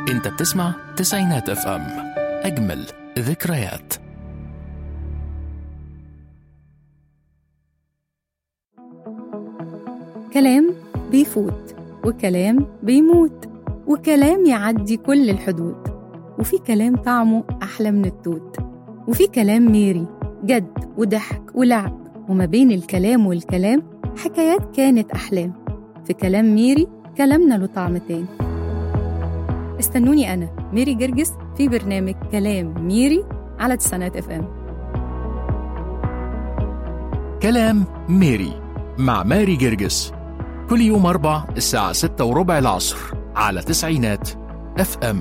انت بتسمع تسعينات اف ام اجمل ذكريات كلام بيفوت وكلام بيموت وكلام يعدي كل الحدود وفي كلام طعمه أحلى من التوت وفي كلام ميري جد وضحك ولعب وما بين الكلام والكلام حكايات كانت أحلام في كلام ميري كلامنا له طعم تاني استنوني أنا ميري جرجس في برنامج كلام ميري على تسعينات اف ام كلام ميري مع ماري جرجس كل يوم أربع الساعة ستة وربع العصر على تسعينات اف ام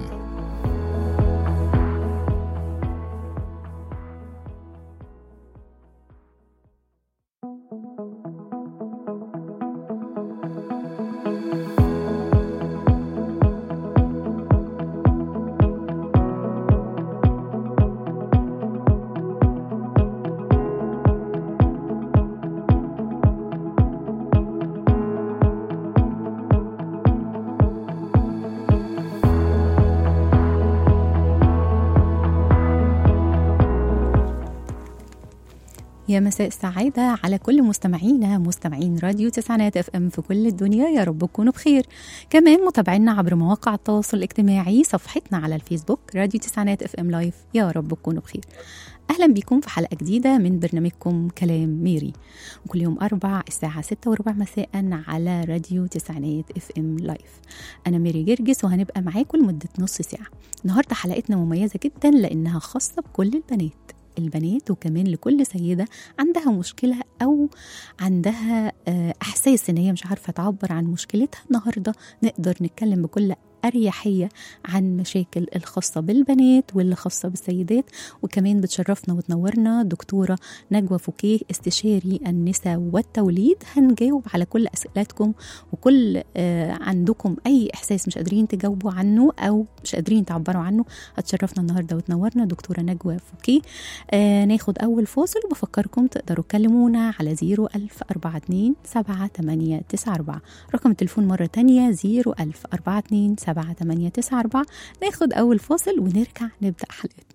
يا مساء السعادة على كل مستمعينا مستمعين راديو تسعينات اف ام في كل الدنيا يا رب تكونوا بخير كمان متابعينا عبر مواقع التواصل الاجتماعي صفحتنا على الفيسبوك راديو تسعينات اف ام لايف يا رب تكونوا بخير اهلا بيكم في حلقة جديدة من برنامجكم كلام ميري وكل يوم اربع الساعة ستة وربع مساء على راديو تسعينات اف ام لايف انا ميري جرجس وهنبقى معاكم لمدة نص ساعة النهاردة حلقتنا مميزة جدا لانها خاصة بكل البنات البنات وكمان لكل سيدة عندها مشكلة أو عندها آه، إحساس إن هي مش عارفة تعبر عن مشكلتها النهاردة نقدر نتكلم بكل أريحية عن مشاكل الخاصة بالبنات واللي خاصة بالسيدات وكمان بتشرفنا وتنورنا دكتورة نجوى فوكيه استشاري النساء والتوليد هنجاوب على كل أسئلتكم وكل آه، عندكم أي إحساس مش قادرين تجاوبوا عنه أو مش قادرين تعبروا عنه هتشرفنا النهاردة وتنورنا دكتورة نجوى فوكيه آه ناخد أول فاصل وبفكركم تقدروا تكلمونا على 01042 7894 رقم التليفون مرة تانية 01042 7894 ناخد أول فاصل ونرجع نبدأ حلقتنا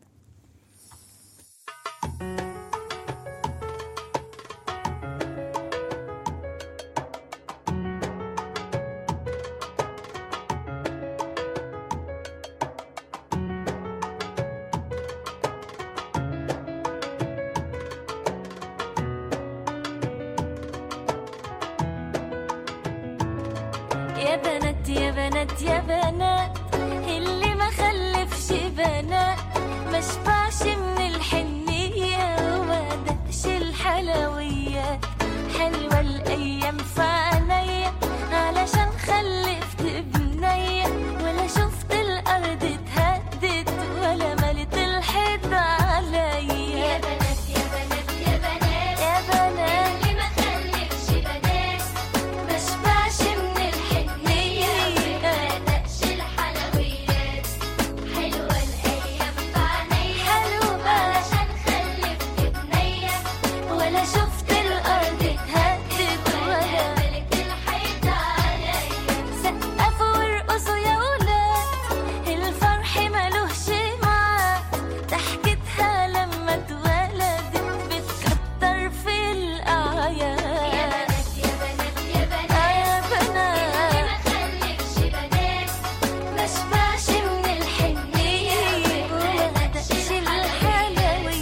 يا بنات يا بنات يا بنات اللي ما خلفش بنات ما شبعش من الحنية وما دقش الحلويات حلوة الأيام في عينيا علشان خلفت بنية ولا شفت الأرض اتهدت ولا ملت الحيط عليا يا بنات يا بنات يا بنات يا بنات اللي ما خلفش بنات ما شبعش من الحنية ما دقش الحلويات حلوة الأيام في عينيا حلوة علشان خلفت بنية ولا شفت الأرض اتهدت ولا ملك الحيط عليا سقفوا وارقصوا يا ولاد الفرح ملوش معاد ضحكتها لما اتولدت بتكتر في الأعياد يا بنات يا بنات يا بنات يا بنات ما خلفش بنات ما شبعش من الحنية ولا دقش الحلويات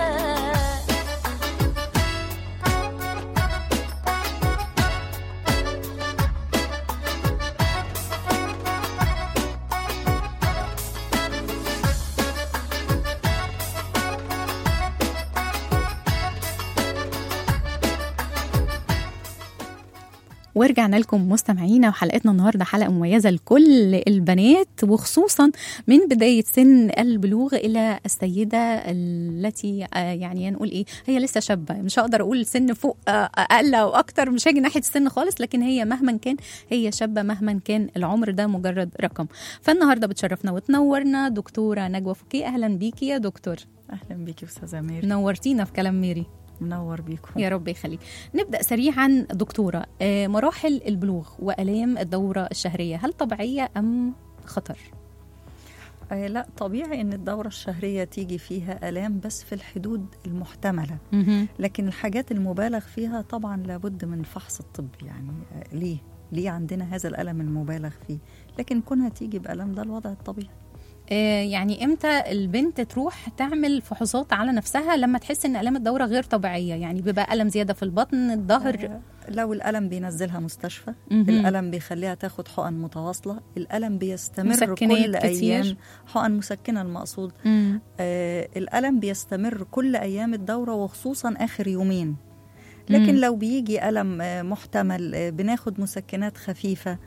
ورجعنا لكم مستمعينا وحلقتنا النهارده حلقه مميزه لكل البنات وخصوصا من بدايه سن البلوغ الى السيده التي آه، يعني نقول ايه هي لسه شابه مش هقدر اقول سن فوق آه، اقل او اكتر مش هاجي ناحيه السن خالص لكن هي مهما كان هي شابه مهما كان العمر ده مجرد رقم فالنهارده بتشرفنا وتنورنا دكتوره نجوى فوكي اهلا بيكي يا دكتور اهلا بيكي استاذه ميري نورتينا في كلام ميري منور بيكم يا رب يخليك نبدا سريعا دكتوره آه، مراحل البلوغ والام الدوره الشهريه هل طبيعيه ام خطر آه لا طبيعي ان الدوره الشهريه تيجي فيها الام بس في الحدود المحتمله مهم. لكن الحاجات المبالغ فيها طبعا لابد من الفحص الطبي يعني آه ليه ليه عندنا هذا الالم المبالغ فيه لكن كونها تيجي بالم ده الوضع الطبيعي آه، يعني امتى البنت تروح تعمل فحوصات على نفسها لما تحس ان الام الدوره غير طبيعيه يعني بيبقى الم زياده في البطن الظهر آه، لو الالم بينزلها مستشفى مهم. الالم بيخليها تاخد حقن متواصله الالم بيستمر مسكنات كل كتير. ايام حقن مسكنه المقصود مم. آه الالم بيستمر كل ايام الدوره وخصوصا اخر يومين لكن مم. لو بيجي الم آه محتمل آه بناخد مسكنات خفيفه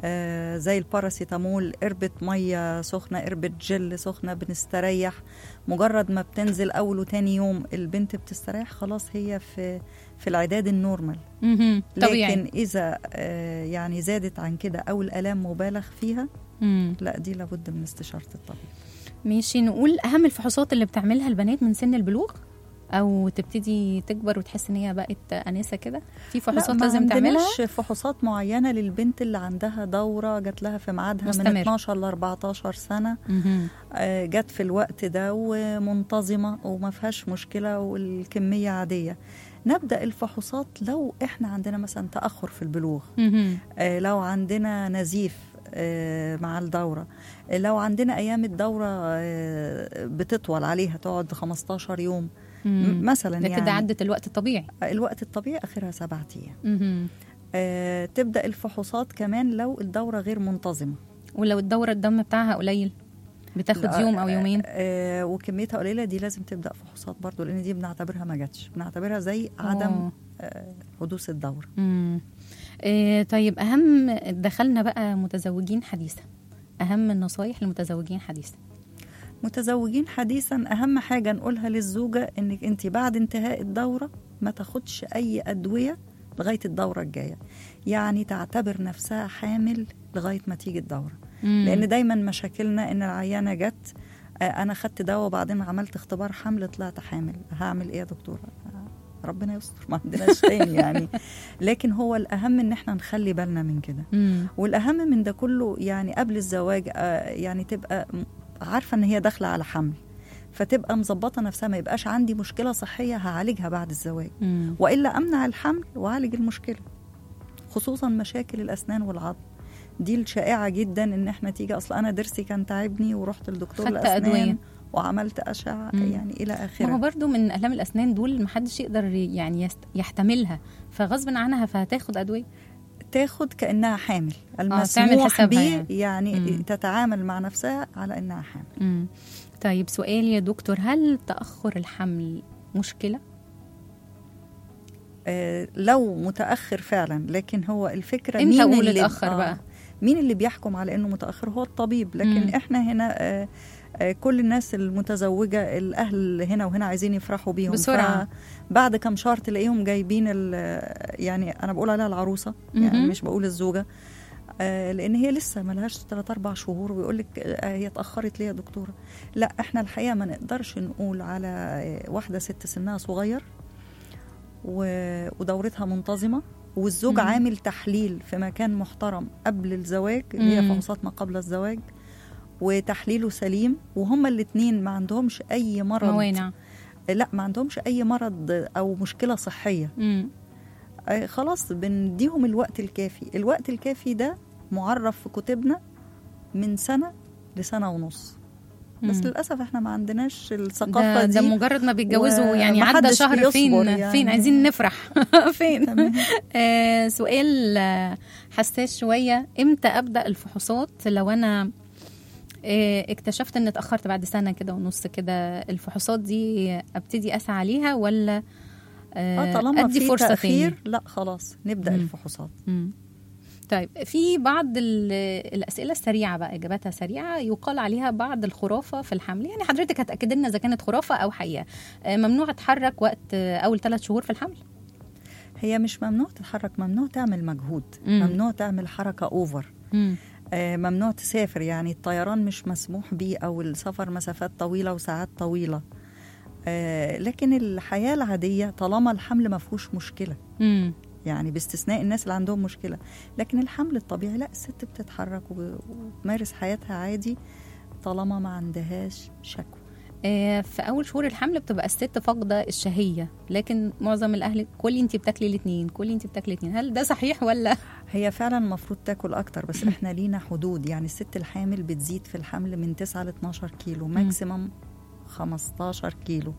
آه زي الباراسيتامول قربة مية سخنة قربة جل سخنة بنستريح مجرد ما بتنزل أول وتاني يوم البنت بتستريح خلاص هي في في العداد النورمال مهم. طبيعي لكن إذا آه يعني زادت عن كده أو الآلام مبالغ فيها مم. لا دي لابد من استشارة الطبيب ماشي نقول اهم الفحوصات اللي بتعملها البنات من سن البلوغ او تبتدي تكبر وتحس ان هي بقت انسه كده في لا، فحوصات ما لازم تعملها عندناش فحوصات معينة للبنت اللي عندها دورة جات لها في ميعادها من مستمر. 12 ل 14 سنة مهم. آه، جت في الوقت ده ومنتظمة وما فيهاش مشكلة والكمية عادية نبدأ الفحوصات لو احنا عندنا مثلا تأخر في البلوغ مهم. آه، لو عندنا نزيف آه، مع الدورة آه، لو عندنا أيام الدورة آه، بتطول عليها تقعد 15 يوم م- مم. مثلا ده يعني كده عدت الوقت الطبيعي الوقت الطبيعي آخرها سبعة أيام مهم. آه، تبدا الفحوصات كمان لو الدوره غير منتظمه ولو الدوره الدم بتاعها قليل بتاخد لا، يوم او يومين آه، وكميتها قليله دي لازم تبدا فحوصات برضو لان دي بنعتبرها ما جاتش بنعتبرها زي عدم أوه. آه، حدوث الدوره مم. إيه طيب اهم دخلنا بقى متزوجين حديثا اهم النصايح للمتزوجين حديثا متزوجين حديثا اهم حاجه نقولها للزوجه انك انت بعد انتهاء الدوره ما تاخدش اي ادويه لغايه الدوره الجايه يعني تعتبر نفسها حامل لغايه ما تيجي الدوره مم. لان دايما مشاكلنا ان العيانه جت آه، انا خدت دواء وبعدين عملت اختبار حمل طلعت حامل هعمل ايه يا دكتوره آه، ربنا يستر ما عندناش تاني يعني لكن هو الاهم ان احنا نخلي بالنا من كده مم. والاهم من ده كله يعني قبل الزواج آه، يعني تبقى م- عارفه ان هي داخله على حمل فتبقى مظبطه نفسها ما يبقاش عندي مشكله صحيه هعالجها بعد الزواج مم. والا امنع الحمل واعالج المشكله خصوصا مشاكل الاسنان والعظم دي الشائعه جدا ان احنا تيجي اصل انا ضرسي كان تعبني ورحت لدكتور خدت الاسنان أدوية. وعملت اشعه مم. يعني الى ما هو اخره برضو من الام الاسنان دول محدش يقدر يعني يست... يحتملها فغصب عنها فهتاخد ادويه تاخد كانها حامل تعمل المسموح حسابها به يعني. يعني, مم. تتعامل مع نفسها على انها حامل مم. طيب سؤال يا دكتور هل تاخر الحمل مشكله آه، لو متاخر فعلا لكن هو الفكره امتى مين أقول اللي اتأخر بقى؟ مين اللي بيحكم على انه متاخر هو الطبيب لكن مم. احنا هنا آه، آه، كل الناس المتزوجه الاهل هنا وهنا عايزين يفرحوا بيهم بسرعة. بعد كم شهر تلاقيهم جايبين ال- يعني انا بقول عليها العروسه يعني مهم. مش بقول الزوجه آه، لان هي لسه ملهاش 3 4 شهور ويقول لك آه، هي اتاخرت ليه يا دكتوره لا احنا الحقيقه ما نقدرش نقول على آه، واحده ست سنها صغير و- ودورتها منتظمه والزوج مم. عامل تحليل في مكان محترم قبل الزواج اللي هي مم. فحوصات ما قبل الزواج وتحليله سليم وهما الاثنين ما عندهمش اي مرض موانع لا ما عندهمش اي مرض او مشكله صحيه مم. آه، خلاص بنديهم الوقت الكافي الوقت الكافي ده معرف في كتبنا من سنة لسنة ونص بس مم. للأسف احنا ما عندناش الثقافة ده, دي ده مجرد ما بيتجوزوا يعني عدى ومحدش شهر بيصبر فين يعني. فين عايزين نفرح فين تمام. آه سؤال آه، حساس شويه امتى ابدا الفحوصات لو انا آه اكتشفت ان اتاخرت بعد سنه كده ونص كده الفحوصات دي ابتدي اسعى عليها ولا اه طالما ادي في فرصه تأخير تاني لا خلاص نبدأ مم. الفحوصات مم. طيب في بعض ال- الاسئله السريعه بقى اجاباتها سريعه يقال عليها بعض الخرافه في الحمل يعني حضرتك هتاكد لنا اذا كانت خرافه او حقيقه آه، ممنوع اتحرك وقت آه، اول ثلاث شهور في الحمل هي مش ممنوع تتحرك ممنوع تعمل مجهود مم. ممنوع تعمل حركة أوفر مم. آه، ممنوع تسافر يعني الطيران مش مسموح بيه أو السفر مسافات طويلة وساعات طويلة آه، لكن الحياة العادية طالما الحمل ما فيهوش مشكلة مم. يعني باستثناء الناس اللي عندهم مشكلة لكن الحمل الطبيعي لا الست بتتحرك و- وتمارس حياتها عادي طالما ما عندهاش شكوى آه، في اول شهور الحمل بتبقى الست فاقده الشهيه لكن معظم الاهل كلي انت بتاكلي الاثنين كلي انت بتاكلي الاثنين هل ده صحيح ولا هي فعلا المفروض تاكل اكتر بس احنا لينا حدود يعني الست الحامل بتزيد في الحمل من 9 ل 12 كيلو ماكسيمم 15 كيلو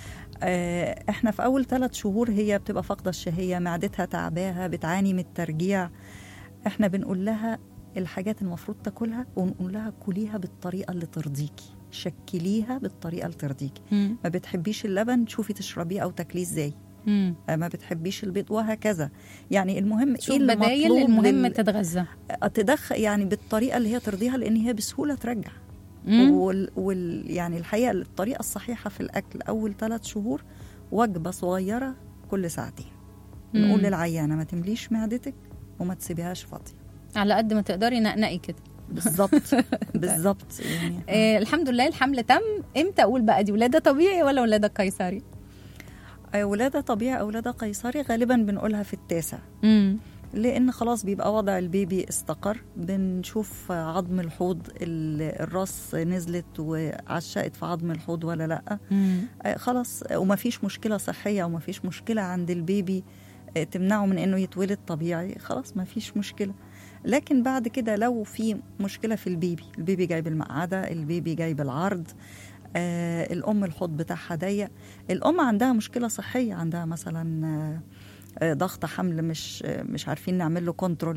آه، احنا في اول ثلاث شهور هي بتبقى فاقده الشهيه معدتها تعباها بتعاني من الترجيع احنا بنقول لها الحاجات المفروض تاكلها ونقول لها كليها بالطريقه اللي ترضيكي شكليها بالطريقه اللي ترضيكي مم. ما بتحبيش اللبن شوفي تشربيه او تاكليه ازاي مم. آه، ما بتحبيش البيض وهكذا يعني المهم شوف ايه اللي بدايل مطلوب المهم لل- تتغذى تدخل يعني بالطريقه اللي هي ترضيها لان هي بسهوله ترجع مم. وال, وال يعني الحقيقه الطريقه الصحيحه في الاكل اول ثلاث شهور وجبه صغيره كل ساعتين مم. نقول للعيانه ما تمليش معدتك وما تسيبيهاش فاضيه على قد ما تقدري نقنقي كده بالظبط بالظبط يعني آه الحمد لله الحمل تم امتى اقول بقى دي ولاده طبيعي ولا ولاده قيصري آه، ولاده طبيعي او ولاده قيصري غالبا بنقولها في التاسع امم لان خلاص بيبقى وضع البيبي استقر بنشوف عظم الحوض ال- الراس نزلت وعشقت في عظم الحوض ولا لا آه، خلاص آه، ومفيش مشكله صحيه ومفيش مشكله عند البيبي آه، تمنعه من انه يتولد طبيعي خلاص مفيش مشكله لكن بعد كده لو في مشكله في البيبي البيبي جاي بالمقعده البيبي جاي بالعرض آه الام الحوض بتاعها ضيق الام عندها مشكله صحيه عندها مثلا آه آه، ضغط حمل مش آه، مش عارفين نعمل له كنترول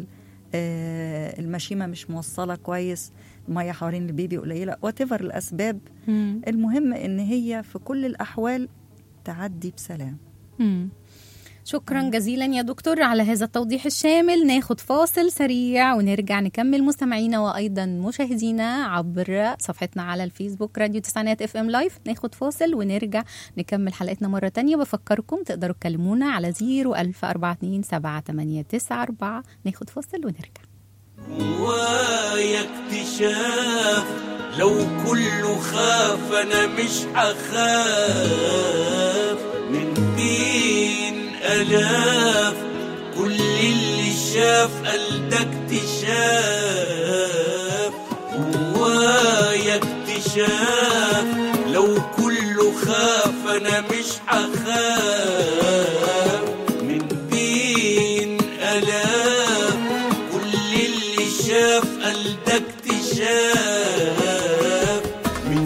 آه، المشيمه مش موصله كويس الميه حوالين البيبي قليله وات الاسباب مم. المهم ان هي في كل الاحوال تعدي بسلام مم. شكرا جزيلا يا دكتور على هذا التوضيح الشامل ناخد فاصل سريع ونرجع نكمل مستمعينا وايضا مشاهدينا عبر صفحتنا على الفيسبوك راديو تسعينات اف ام لايف ناخد فاصل ونرجع نكمل حلقتنا مرة تانية بفكركم تقدروا تكلمونا على 01000 427 7894 ناخد فاصل ونرجع جوايا اكتشاف لو كله خاف انا مش هخاف من بين الاف كل اللي شاف قال ده اكتشاف جوايا اكتشاف لو كله خاف انا مش هخاف من بين الاف كل اللي شاف قال ده اكتشاف من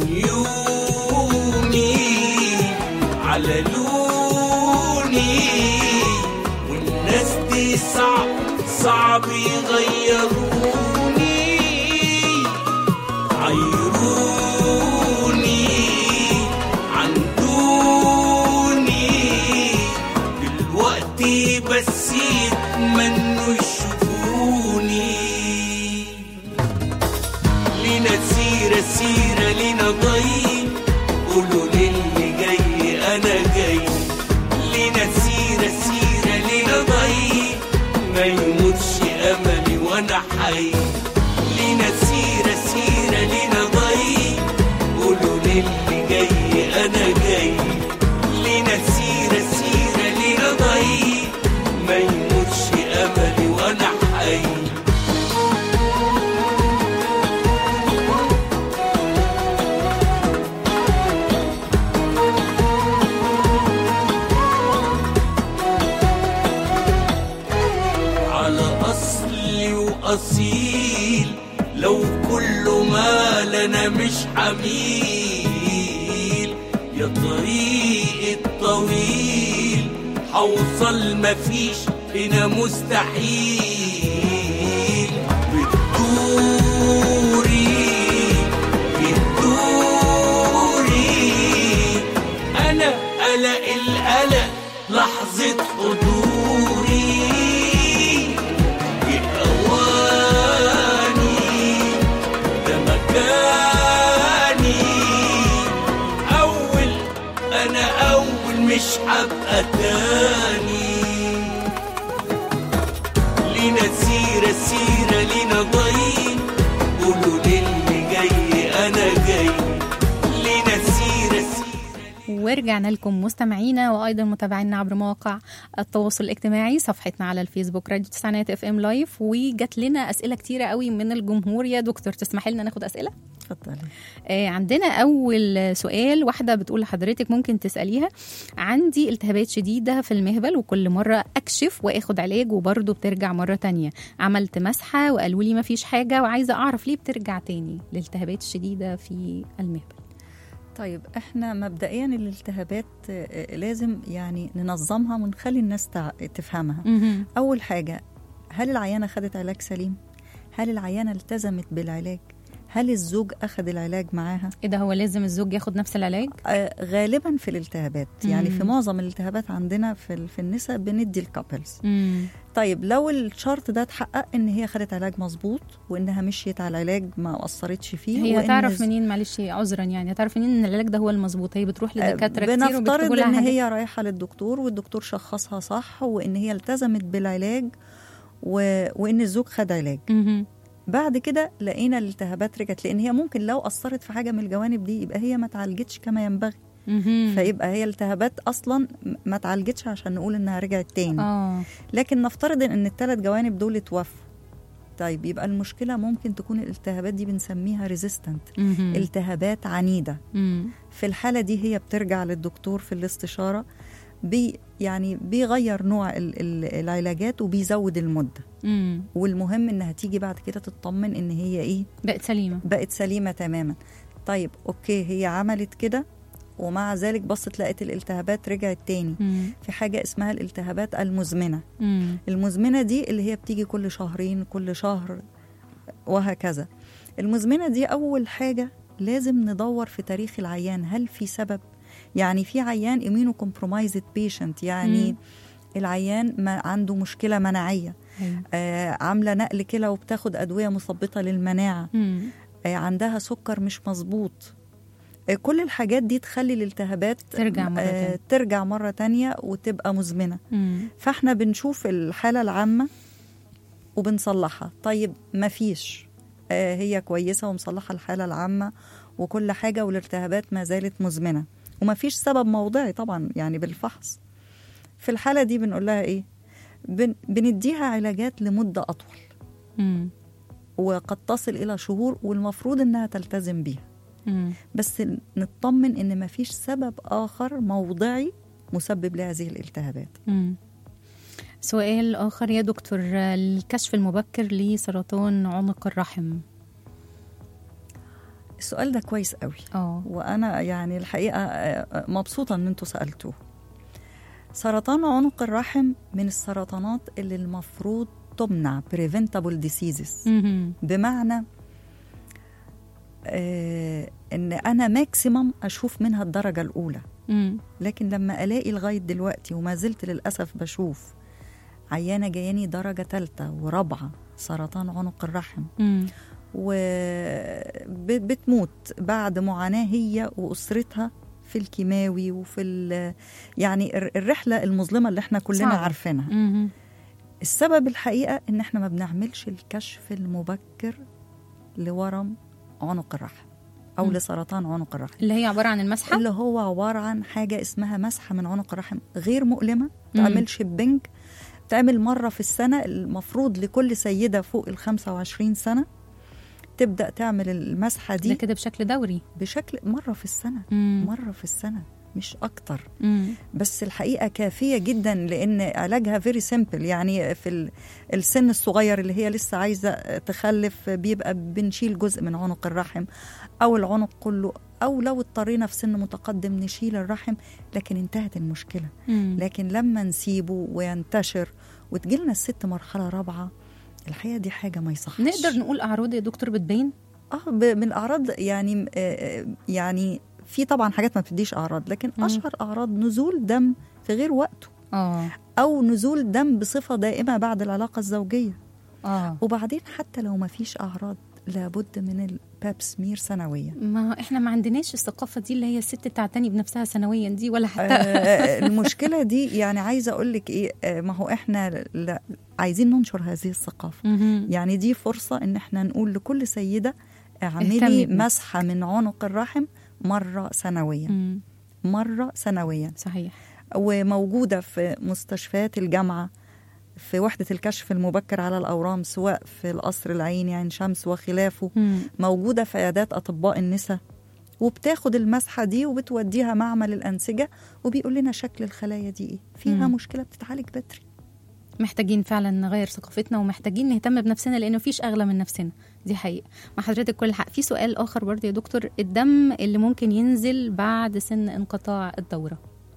يومي على لوني والناس دي صعب صعب يغيروني عيروني عن دوني دلوقتي بس يتمنوا يشوفوني لينا سيرة سيرة لينا ضي قولوا للي جاي أنا جاي لينا سيرة سيرة لينا ضي ما يموتش أملي وأنا حي لينا سيرة سيرة لينا ضي قولوا للي جاي أنا جاي لينا سيرة سيرة لينا ضي ما يموتش أملي وأنا حي على أصلي وأصيل لو كل ما لنا مش حميل يا طريق الطويل حوصل مفيش هنا مستحيل بتدوري بتدوري أنا قلق القلق لحظة حضوري بأواني ده مكاني أول أنا أول مش هبقى تاني لينا سيرة سيرة لينا ضي قولوا للي جاي أنا جاي لينا سيرة سيرة ورجعنا لكم مستمعينا وايضا متابعينا عبر مواقع التواصل الاجتماعي صفحتنا على الفيسبوك راديو تسعينات اف ام لايف وجات لنا اسئله كتيره قوي من الجمهور يا دكتور تسمحي لنا ناخد اسئله اتفضلي آه، عندنا أول سؤال واحدة بتقول لحضرتك ممكن تسأليها عندي التهابات شديدة في المهبل وكل مرة أكشف وآخد علاج وبرضه بترجع مرة تانية عملت مسحة وقالوا لي مفيش حاجة وعايزة أعرف ليه بترجع تاني الالتهابات الشديدة في المهبل طيب احنا مبدئيا الالتهابات آه، لازم يعني ننظمها ونخلي الناس تع- تفهمها اول حاجه هل العيانه خدت علاج سليم هل العيانه التزمت بالعلاج هل الزوج اخذ العلاج معاها إيه ده هو لازم الزوج ياخد نفس العلاج؟ آه، غالبا في الالتهابات يعني مم. في معظم الالتهابات عندنا في ال- في النساء بندي الكابلز مم. طيب لو الشرط ده اتحقق ان هي خدت علاج مظبوط وانها مشيت على العلاج ما اثرتش فيه هي وإن هتعرف الز- منين معلش عذرا يعني هتعرف منين ان العلاج ده هو المظبوط هي بتروح لدكاتره كتير بنفترض وبيكتبوا لها ان حاجات. هي رايحه للدكتور والدكتور شخصها صح وان هي التزمت بالعلاج و... وان الزوج خد علاج مهم. بعد كده لقينا الالتهابات رجعت لان هي ممكن لو اثرت في حاجه من الجوانب دي يبقى هي ما اتعالجتش كما ينبغي مهم. فيبقى هي التهابات اصلا ما اتعالجتش عشان نقول انها رجعت تاني اه لكن نفترض ان الثلاث جوانب دول اتوفوا طيب يبقى المشكله ممكن تكون الالتهابات دي بنسميها ريزيستنت مهم. التهابات عنيده مم. في الحالة دي هي بترجع للدكتور في الاستشارة بي يعني بيغير نوع ال- ال- العلاجات وبيزود المدة مم. والمهم انها تيجي بعد كده تطمن ان هي ايه بقت سليمه بقت سليمة تماما طيب اوكي هي عملت كده ومع ذلك بصت لقت الالتهابات رجعت تاني مم. في حاجة اسمها الالتهابات المزمنة مم. المزمنة دي اللي هي بتيجي كل شهرين كل شهر وهكذا المزمنة دي أول حاجة لازم ندور في تاريخ العيان هل في سبب يعني في عيان امينو كومبرومايزد بيشنت يعني مم. العيان ما عنده مشكلة مناعية أيوة. آه عاملة نقل كلى وبتاخد أدوية مثبطة للمناعة مم. آه عندها سكر مش مظبوط آه كل الحاجات دي تخلي الالتهابات ترجع مرة تانية. ترجع مرة تانية وتبقى مزمنة مم. فاحنا بنشوف الحالة العامة وبنصلحها طيب مفيش آه هي كويسة ومصلحة الحالة العامة وكل حاجة والالتهابات ما زالت مزمنة ومفيش سبب موضعي طبعا يعني بالفحص في الحالة دي بنقول لها ايه بن بنديها علاجات لمدة أطول مم. وقد تصل إلى شهور والمفروض إنها تلتزم بيها مم. بس نطمن إن مفيش سبب آخر موضعي مسبب لهذه الالتهابات مم. سؤال آخر يا دكتور الكشف المبكر لسرطان عنق الرحم السؤال ده كويس قوي اه وانا يعني الحقيقه آه، مبسوطه ان انتوا سالتوه سرطان عنق الرحم من السرطانات اللي المفروض تمنع preventable diseases مهم. بمعنى آه ان انا ماكسيمم اشوف منها الدرجه الاولى مم. لكن لما الاقي لغايه دلوقتي وما زلت للاسف بشوف عيانه جاياني درجه ثالثه ورابعه سرطان عنق الرحم مم. وبتموت بعد معاناة هي وأسرتها في الكيماوي وفي ال- يعني الر- الرحلة المظلمة اللي احنا كلنا صعبة. عارفينها مهم. السبب الحقيقة ان احنا ما بنعملش الكشف المبكر لورم عنق الرحم او مم. لسرطان عنق الرحم اللي هي عبارة عن المسحة اللي هو عبارة عن حاجة اسمها مسحة من عنق الرحم غير مؤلمة تعملش بنج تعمل مرة في السنة المفروض لكل سيدة فوق ال 25 سنة تبدأ تعمل المسحة ده دي كده بشكل دوري بشكل مرة في السنة مم. مرة في السنة مش أكتر مم. بس الحقيقة كافية جدا لأن علاجها فيري سيمبل يعني في ال- السن الصغير اللي هي لسه عايزة تخلف بيبقى بنشيل جزء من عنق الرحم أو العنق كله أو لو اضطرينا في سن متقدم نشيل الرحم لكن انتهت المشكلة مم. لكن لما نسيبه وينتشر وتجيلنا الست مرحلة رابعة الحقيقة دي حاجة ما يصحش نقدر نقول أعراض يا دكتور بتبين اه ب- من الاعراض يعني آه، يعني في طبعا حاجات ما بتديش اعراض لكن مم. اشهر اعراض نزول دم في غير وقته اه او نزول دم بصفه دائمه بعد العلاقه الزوجيه اه وبعدين حتى لو ما فيش اعراض لابد من الباب سمير سنويا ما احنا ما عندناش الثقافة دي اللي هي الست تعتني بنفسها سنويا دي ولا حتى آه، المشكله دي يعني عايزه اقول لك ايه آه، ما هو احنا لا عايزين ننشر هذه الثقافه مهم. يعني دي فرصه ان احنا نقول لكل سيده اهتمي اعملي بنفسك. مسحه من عنق الرحم مره سنويا مم. مره سنويا صحيح وموجوده في مستشفيات الجامعه في وحده الكشف المبكر على الاورام سواء في القصر العيني عين شمس وخلافه مم. موجوده في عيادات اطباء النساء وبتاخد المسحه دي وبتوديها معمل الانسجه وبيقول لنا شكل الخلايا دي ايه فيها مم. مشكله بتتعالج بدري محتاجين فعلا نغير ثقافتنا ومحتاجين نهتم بنفسنا لانه مفيش اغلى من نفسنا دي حقيقه مع حضرتك كل حق في سؤال اخر برضه يا دكتور الدم اللي ممكن ينزل بعد سن انقطاع الدوره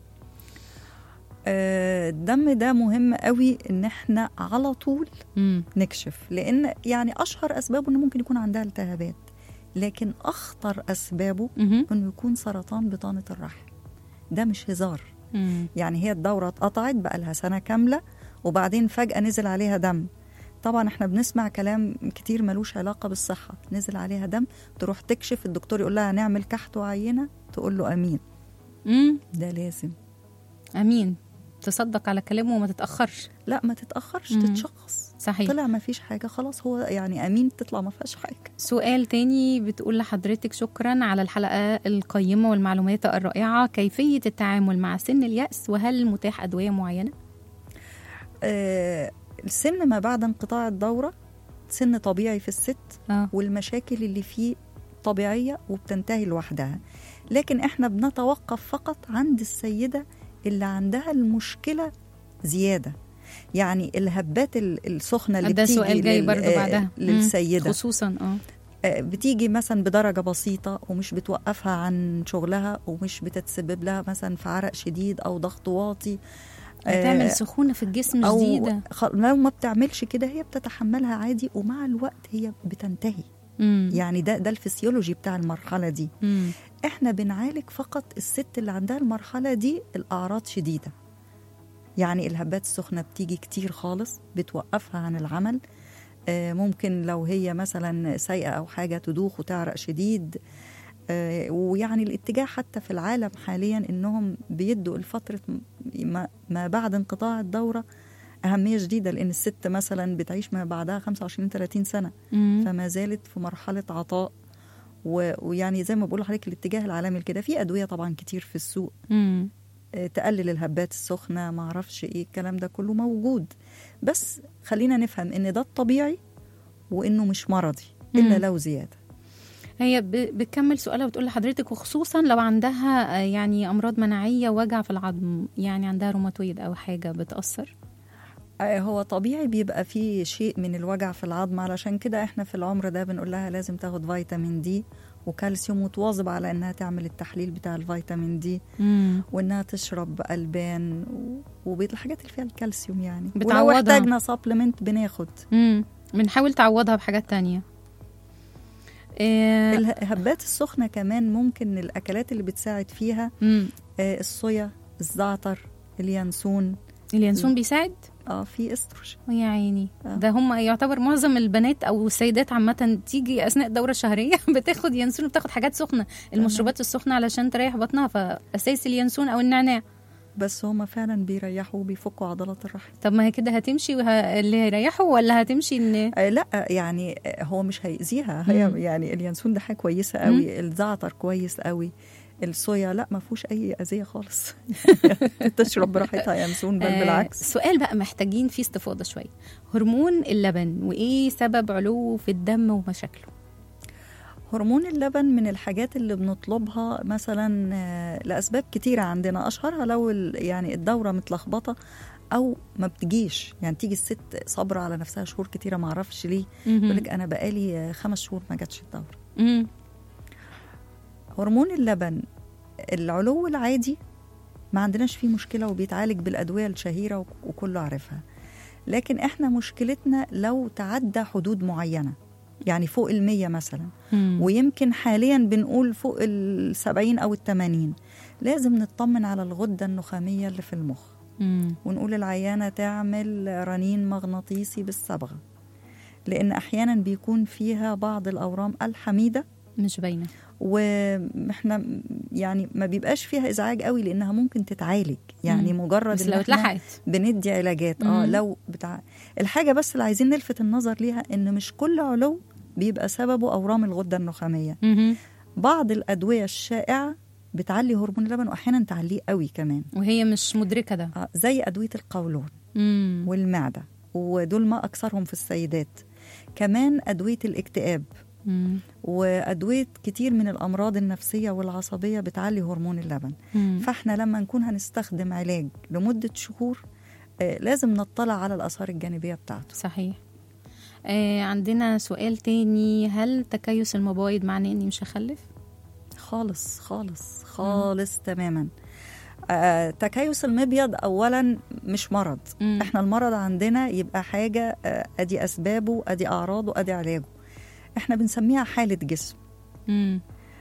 آه، الدم ده مهم قوي ان احنا على طول امم نكشف لان يعني اشهر اسبابه انه ممكن يكون عندها التهابات لكن اخطر اسبابه مهم. انه يكون سرطان بطانه الرحم ده مش هزار مم. يعني هي الدوره اتقطعت بقى لها سنه كامله وبعدين فجاه نزل عليها دم طبعا احنا بنسمع كلام كتير ملوش علاقه بالصحه نزل عليها دم تروح تكشف الدكتور يقول لها هنعمل كحت وعينه تقول له امين مم. ده لازم امين تصدق على كلامه وما تتاخرش لا ما تتاخرش مم. تتشخص صحيح طلع ما فيش حاجه خلاص هو يعني امين تطلع ما فيهاش حاجه سؤال تاني بتقول لحضرتك شكرا على الحلقة القيمة والمعلومات الرائعة كيفية التعامل مع سن اليأس وهل متاح أدوية معينة؟ آه السن ما بعد انقطاع الدوره سن طبيعي في الست آه. والمشاكل اللي فيه طبيعيه وبتنتهي لوحدها لكن احنا بنتوقف فقط عند السيده اللي عندها المشكله زياده يعني الهبات ال- السخنه اللي ده بتيجي سؤال جاي لل- برضو آه، بعدها مم. للسيده خصوصا اه آه، بتيجي مثلا بدرجة بسيطة ومش بتوقفها عن شغلها ومش بتتسبب لها مثلا في عرق شديد أو ضغط واطي آه، بتعمل سخونة في الجسم أو شديدة خ- لو ما بتعملش كده هي بتتحملها عادي ومع الوقت هي بتنتهي مم. يعني ده ده الفسيولوجي بتاع المرحلة دي مم. احنا بنعالج فقط الست اللي عندها المرحلة دي الأعراض شديدة يعني الهبات السخنة بتيجي كتير خالص بتوقفها عن العمل آه، ممكن لو هي مثلا سايقة أو حاجة تدوخ وتعرق شديد آه، ويعني الاتجاه حتى في العالم حاليا انهم بيدوا الفترة ما, ما بعد انقطاع الدورة أهمية شديدة لأن الست مثلا بتعيش ما بعدها 25 30 سنة مم. فما زالت في مرحلة عطاء و- ويعني زي ما بقول لحضرتك الاتجاه العالمي لكده في أدوية طبعا كتير في السوق مم. آه، تقلل الهبات السخنة ما اعرفش ايه الكلام ده كله موجود بس خلينا نفهم ان ده الطبيعي وانه مش مرضي الا مم. لو زيادة هي ب- بتكمل سؤالها وتقول لحضرتك وخصوصا لو عندها آه، يعني أمراض مناعية وجع في العظم يعني عندها روماتويد أو حاجة بتأثر آه، هو طبيعي بيبقى فيه شيء من الوجع في العظم علشان كده احنا في العمر ده بنقول لها لازم تاخد فيتامين دي وكالسيوم وتواظب على انها تعمل التحليل بتاع الفيتامين دي مم. وانها تشرب البان والحاجات اللي فيها الكالسيوم يعني ولو بتعوضها. احتاجنا سبلمنت بناخد مم. بنحاول تعوضها بحاجات تانية إيه الهبات السخنة كمان ممكن الأكلات اللي بتساعد فيها مم. آه، الصويا الزعتر اليانسون اليانسون بيساعد اه في استروجين يا عيني آه. ده هم يعتبر معظم البنات او السيدات عامه تيجي اثناء الدوره الشهريه بتاخد ينسون وبتاخد حاجات سخنه المشروبات السخنه علشان تريح بطنها فاساس اليانسون او النعناع بس هما فعلا بيريحوا وبيفكوا عضلات الرحم طب ما هي كده هتمشي وه... اللي هيريحه ولا هتمشي ان آه لا يعني آه، هو مش هيأذيها هي مم. يعني اليانسون ده حاجه كويسه قوي الزعتر كويس قوي الصويا لا ما فيهوش اي اذيه خالص تشرب براحتها ينسون بل آه، بالعكس سؤال بقى محتاجين فيه استفاضه شويه هرمون اللبن وايه سبب علوه في الدم ومشاكله هرمون اللبن من الحاجات اللي بنطلبها مثلا آه، لاسباب كتيره عندنا اشهرها لو ال- يعني الدوره متلخبطه او ما بتجيش يعني تيجي الست صابره على نفسها شهور كتيره ما اعرفش ليه تقول لك انا بقالي آه، خمس شهور ما جاتش الدوره مم. هرمون اللبن العلو العادي ما عندناش فيه مشكله وبيتعالج بالادويه الشهيره وك- وكله عارفها لكن احنا مشكلتنا لو تعدى حدود معينه يعني فوق المية مثلا مم. ويمكن حاليا بنقول فوق السبعين أو التمانين لازم نطمن على الغدة النخامية اللي في المخ مم. ونقول العيانة تعمل رنين مغناطيسي بالصبغة لأن أحيانا بيكون فيها بعض الأورام الحميدة مش باينه واحنا يعني ما بيبقاش فيها ازعاج قوي لانها ممكن تتعالج يعني مم. مجرد بس إن لو إحنا اتلحقت بندي علاجات اه مم. لو بتاع الحاجه بس اللي عايزين نلفت النظر ليها ان مش كل علو بيبقى سببه اورام الغده النخاميه مهم. بعض الادويه الشائعه بتعلي هرمون اللبن واحيانا تعليه قوي كمان وهي مش مدركه ده آه، زي ادويه القولون مم. والمعده ودول ما اكثرهم في السيدات كمان ادويه الاكتئاب مم. وادويه كتير من الامراض النفسيه والعصبيه بتعلي هرمون اللبن مم. فاحنا لما نكون هنستخدم علاج لمده شهور آه، لازم نطلع على الاثار الجانبيه بتاعته صحيح آه عندنا سؤال تاني هل تكيس المبايض معناه اني مش هخلف؟ خالص خالص خالص تماما آه، تكيس المبيض اولا مش مرض مم. احنا المرض عندنا يبقى حاجه آه، ادي اسبابه ادي اعراضه ادي علاجه احنا بنسميها حاله جسم مم.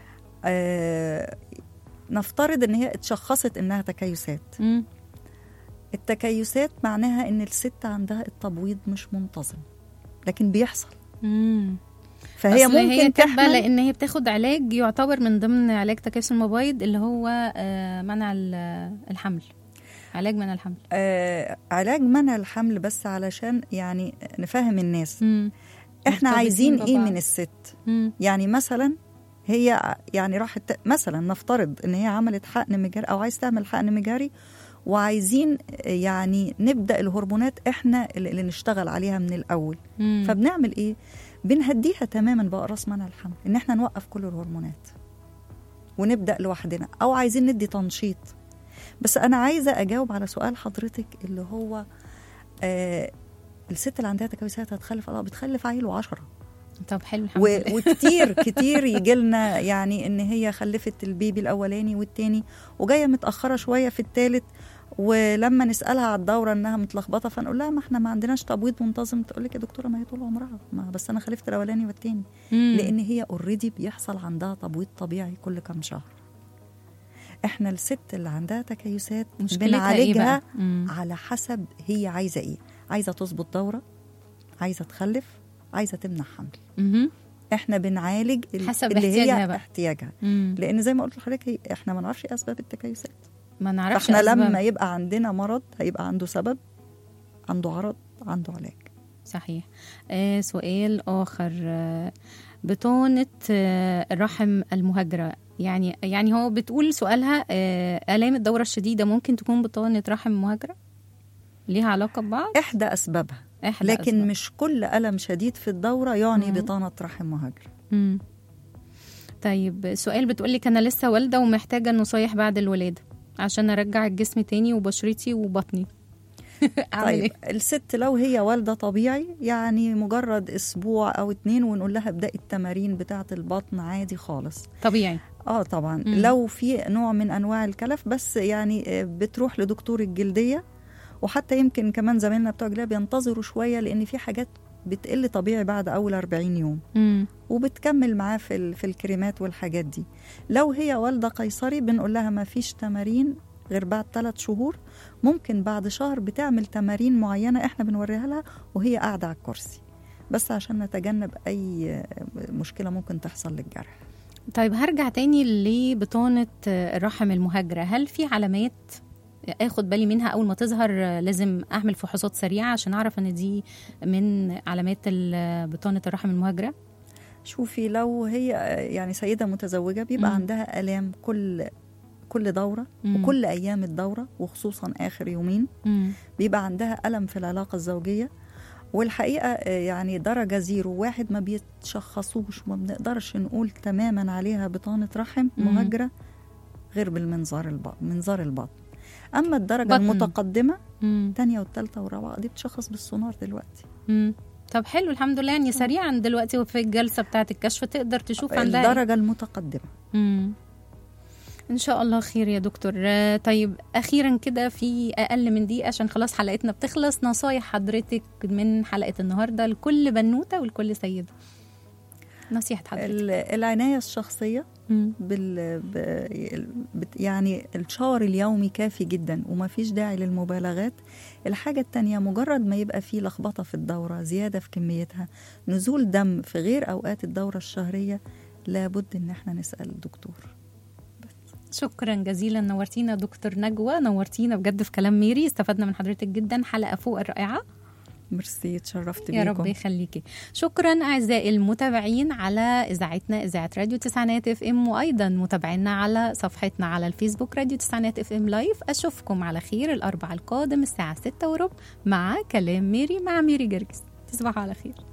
آه، نفترض ان هي اتشخصت انها تكيسات مم. التكيسات معناها ان الست عندها التبويض مش منتظم لكن بيحصل مم. فهي أصل هي ممكن كاتبه تحمل لان هي بتاخد علاج يعتبر من ضمن علاج تكيس المبايض اللي هو آه منع ال- الحمل علاج منع الحمل آه علاج منع الحمل بس علشان يعني نفهم الناس مم. احنا مرتبطين عايزين ايه ببعض. من الست مم. يعني مثلا هي يعني راحت مثلا نفترض ان هي عملت حقن مجاري او عايز تعمل حقن مجاري وعايزين يعني نبدا الهرمونات احنا اللي اللي نشتغل عليها من الاول مم. فبنعمل ايه بنهديها تماما باقراص منع الحمل ان احنا نوقف كل الهرمونات ونبدا لوحدنا او عايزين ندي تنشيط بس انا عايزه اجاوب على سؤال حضرتك اللي هو آه الست اللي عندها تكيسات هتخلف اه بتخلف عيل وعشرة طب حلو الحمد و- لله وكتير كتير يجي لنا يعني ان هي خلفت البيبي الاولاني والتاني وجايه متاخره شويه في التالت ولما نسالها على الدوره انها متلخبطه فنقول لها ما احنا ما عندناش تبويض منتظم تقول لك يا دكتوره ما هي طول عمرها ما بس انا خلفت الاولاني والتاني مم. لان هي اوريدي بيحصل عندها تبويض طبيعي كل كام شهر احنا الست اللي عندها تكيسات مشكلتها ايه بنعالجها بقى؟ مم. على حسب هي عايزه ايه عايزه تظبط دوره عايزه تخلف عايزه تمنع حمل مهم. احنا بنعالج ال- حسب اللي احتياجها هي بقى. احتياجها مم. لان زي ما قلت لحضرتك هي- احنا ما نعرفش ايه اسباب التكيسات ما نعرفش فاحنا أسباب. لما يبقى عندنا مرض هيبقى عنده سبب عنده عرض عنده علاج صحيح آه سؤال آخر آه بطانة آه الرحم المهاجرة يعني يعني هو بتقول سؤالها آه آلام الدورة الشديدة ممكن تكون بطانة رحم مهاجرة ليها علاقة ببعض احدى اسبابها إحدى لكن أسباب. مش كل الم شديد في الدوره يعني مم. بطانه رحم مهاجر مم. طيب سؤال بتقول لك أنا لسه والدة ومحتاجة نصايح بعد الولادة عشان أرجع الجسم تاني وبشرتي وبطني أعمل طيب إيه؟ الست لو هي والده طبيعي يعني مجرد اسبوع او اتنين ونقول لها ابداي التمارين بتاعه البطن عادي خالص طبيعي اه طبعا مم. لو في نوع من انواع الكلف بس يعني آه، بتروح لدكتور الجلديه وحتى يمكن كمان زمايلنا بتوع الجلديه بينتظروا شويه لان في حاجات بتقل طبيعي بعد اول 40 يوم مم. وبتكمل معاه في ال- في الكريمات والحاجات دي لو هي والده قيصري بنقول لها ما فيش تمارين غير بعد ثلاث شهور ممكن بعد شهر بتعمل تمارين معينه احنا بنوريها لها وهي قاعده على الكرسي بس عشان نتجنب اي آه، مشكله ممكن تحصل للجرح طيب هرجع تاني لبطانة الرحم المهاجرة هل في علامات اخد بالي منها اول ما تظهر لازم اعمل فحوصات سريعة عشان اعرف ان دي من علامات ال- بطانة الرحم المهاجرة شوفي لو هي يعني سيدة متزوجة بيبقى مم. عندها آلام كل كل دورة مم. وكل أيام الدورة وخصوصا آخر يومين مم. بيبقى عندها ألم في العلاقة الزوجية والحقيقة آه، يعني درجة زيرو واحد ما بيتشخصوش ما بنقدرش نقول تماما عليها بطانة رحم مم. مهاجرة غير بالمنظار البطن منظار البطن أما الدرجة بطن. المتقدمة مم. الثانية والثالثة والرابعة دي بتشخص بالسونار دلوقتي مم. طب حلو الحمد لله يعني سريعا دلوقتي وفي الجلسة بتاعة الكشف تقدر تشوف عندها إيه. الدرجة المتقدمة مم. ان شاء الله خير يا دكتور آه، طيب اخيرا كده في اقل من دقيقه عشان خلاص حلقتنا بتخلص نصايح حضرتك من حلقه النهارده لكل بنوته ولكل سيده نصيحه حضرتك ال- العناية الشخصية مم. بال ب... بت- يعني الشاور اليومي كافي جدا وما فيش داعي للمبالغات الحاجة التانية مجرد ما يبقى في لخبطة في الدورة زيادة في كميتها نزول دم في غير أوقات الدورة الشهرية لابد إن احنا نسأل الدكتور شكرا جزيلا نورتينا يا دكتور نجوى نورتينا بجد في كلام ميري استفدنا من حضرتك جدا حلقه فوق الرائعه ميرسي اتشرفت يا بيكم رب يخليكي شكرا اعزائي المتابعين على اذاعتنا اذاعه راديو تسعينات اف ام وايضا متابعينا على صفحتنا على الفيسبوك راديو تسعينات اف ام لايف اشوفكم على خير الاربعاء القادم الساعه 6 وربع مع كلام ميري مع ميري جرجس تصبحوا على خير